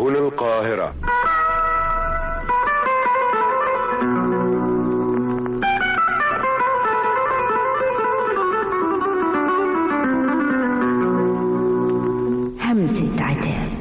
سبل القاهرة همسة عتاب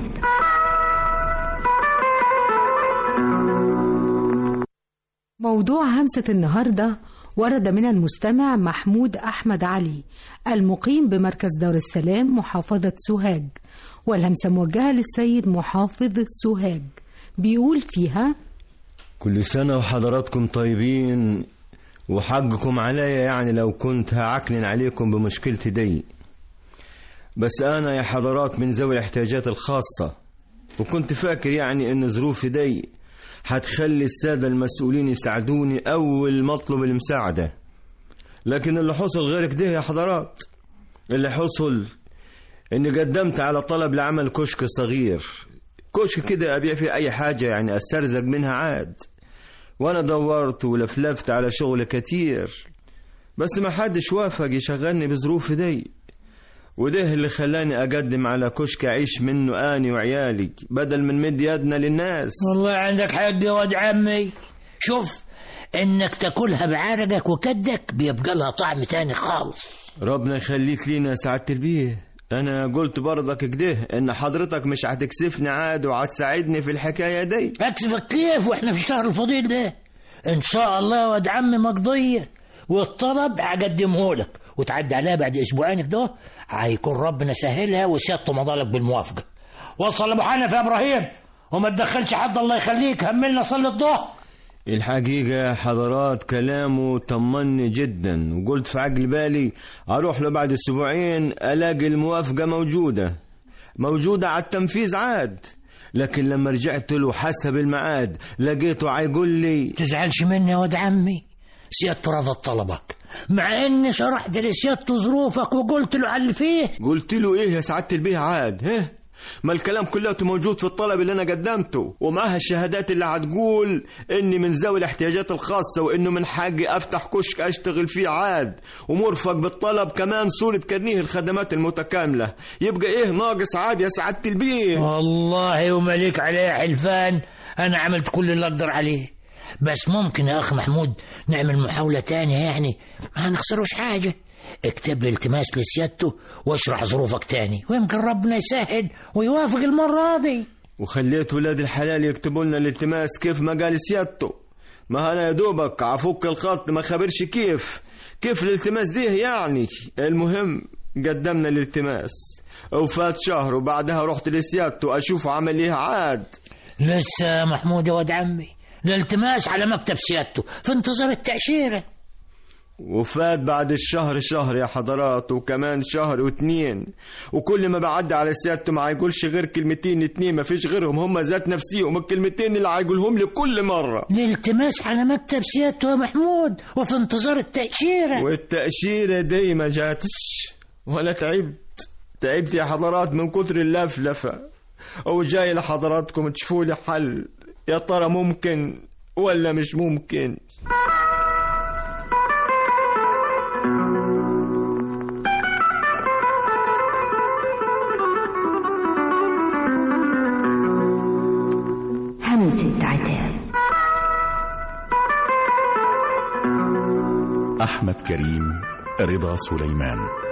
موضوع همسة النهاردة ورد من المستمع محمود أحمد علي المقيم بمركز دار السلام محافظة سوهاج والهمسة موجهة للسيد محافظ سوهاج بيقول فيها كل سنة وحضراتكم طيبين وحقكم عليا يعني لو كنت هعكنن عليكم بمشكلتي دي بس أنا يا حضرات من ذوي الاحتياجات الخاصة وكنت فاكر يعني إن ظروفي دي هتخلي السادة المسؤولين يساعدوني أول ما أطلب المساعدة لكن اللي حصل غير كده يا حضرات اللي حصل إني قدمت على طلب لعمل كشك صغير كشك كده أبيع فيه أي حاجة يعني أسترزق منها عاد وأنا دورت ولفلفت على شغل كتير بس ما حدش وافق يشغلني بظروفي دي وده اللي خلاني أقدم على كشك أعيش منه أني وعيالي بدل من مد يدنا للناس والله عندك حق يا واد عمي شوف انك تاكلها بعرقك وكدك بيبقى لها طعم تاني خالص ربنا يخليك لينا يا سعادة البيه أنا قلت برضك كده إن حضرتك مش هتكسفني عاد وهتساعدني في الحكاية دي اكسفك كيف واحنا في الشهر الفضيل ده ان شاء الله يا واد عمي مقضيه والطلب هقدمه لك وتعدي عليها بعد اسبوعين كده هيكون ربنا سهلها وسيادته مضالك بالموافقه وصل لابو حنف يا ابراهيم وما تدخلش حد الله يخليك هملنا صلي الظهر الحقيقة يا حضرات كلامه طمني جدا وقلت في عقل بالي أروح له بعد أسبوعين ألاقي الموافقة موجودة موجودة على التنفيذ عاد لكن لما رجعت له حسب الميعاد لقيته هيقول لي تزعلش مني يا واد عمي سيادته رفض طلبك مع اني شرحت لسيادته ظروفك وقلت له على اللي فيه قلت له ايه يا سعادة البيه عاد ها ما الكلام كله موجود في الطلب اللي انا قدمته ومعها الشهادات اللي هتقول اني من ذوي الاحتياجات الخاصة وانه من حقي افتح كشك اشتغل فيه عاد ومرفق بالطلب كمان صورة كرنيه الخدمات المتكاملة يبقى ايه ناقص عاد يا سعادة البيه والله ومليك عليه حلفان انا عملت كل اللي اقدر عليه بس ممكن يا اخ محمود نعمل محاولة تانية يعني ما هنخسروش حاجة اكتب لي التماس لسيادته واشرح ظروفك تاني ويمكن ربنا يسهل ويوافق المرة دي وخليت ولاد الحلال يكتبوا لنا الالتماس كيف ما قال سيادته ما انا يا دوبك عفك الخط ما خبرش كيف كيف الالتماس دي يعني المهم قدمنا الالتماس وفات شهر وبعدها رحت لسيادته اشوف عمل ايه عاد لسه يا محمود يا ولد عمي الالتماس على مكتب سيادته في انتظار التأشيرة وفات بعد الشهر شهر يا حضرات وكمان شهر واتنين وكل ما بعدي على سيادته ما هيقولش غير كلمتين اتنين ما فيش غيرهم هم ذات نفسيهم الكلمتين اللي هيقولهم لي كل مرة الالتماس على مكتب سيادته يا محمود وفي انتظار التأشيرة والتأشيرة دي ما جاتش ولا تعبت تعبت يا حضرات من كتر اللفلفة وجاي لحضراتكم تشوفوا لي حل يا ترى ممكن ولا مش ممكن همسة عتاب أحمد كريم رضا سليمان